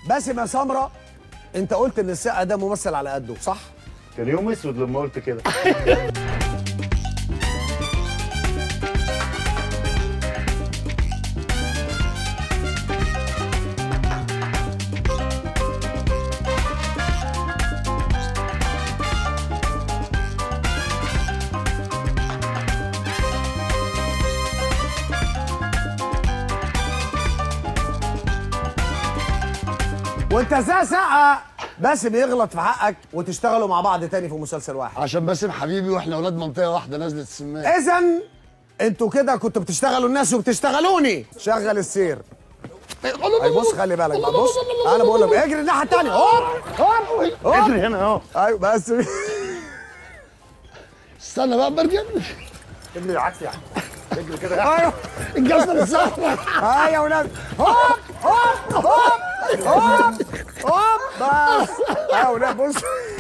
باسم يا سمره انت قلت ان السقا ده ممثل على قده صح كان يوم اسود لما قلت كده وانت ازاي سقا باسم يغلط في حقك وتشتغلوا مع بعض تاني في مسلسل واحد عشان باسم حبيبي واحنا اولاد منطقه واحده نزله السمان اذا انتوا كده كنتوا بتشتغلوا الناس وبتشتغلوني شغل السير أي بص خلي بالك بقى بص انا بقول لك اجري الناحيه الثانيه هوب هوب هوب اجري هنا اهو ايوه بس استنى بقى برجع اجري عكس يعني اجري كده ايوه الجزمه السهله ايوه يا ولاد هوب هوب هوب هوب هوب بس ايوه يا ولاد بص